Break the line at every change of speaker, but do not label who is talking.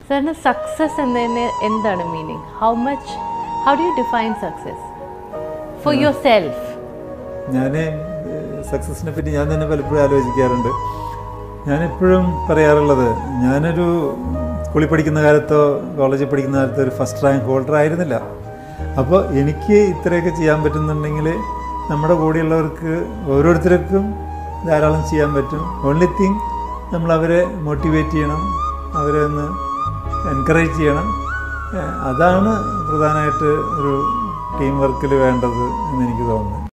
സാറിന് സക്സസ് എന്നതിന് എന്താണ് meaning how much how do you define success for yourself
ഞാൻ സക്സസിനെ പറ്റി ഞാൻ തന്നെ പലപ്പോഴും ആലോചിക്കാറുണ്ട് ഞാനെപ്പോഴും പറയാറുള്ളത് ഞാനൊരു സ്കൂളിൽ പഠിക്കുന്ന കാലത്തോ കോളേജിൽ പഠിക്കുന്ന കാലത്തോ ഒരു ഫസ്റ്റ് റാങ്ക് ഹോൾഡർ ആയിരുന്നില്ല അപ്പോൾ എനിക്ക് ഇത്രയൊക്കെ ചെയ്യാൻ പറ്റുന്നുണ്ടെങ്കിൽ നമ്മുടെ കൂടെയുള്ളവർക്ക് ഓരോരുത്തർക്കും ധാരാളം ചെയ്യാൻ പറ്റും ഓൺലി തിങ് നമ്മൾ അവരെ മോട്ടിവേറ്റ് ചെയ്യണം അവരെ ഒന്ന് എൻകറേജ് ചെയ്യണം ഏഹ് അതാണ് പ്രധാനമായിട്ട് ഒരു ടീം വർക്കിൽ വേണ്ടത് എന്ന് എനിക്ക് തോന്നുന്നത്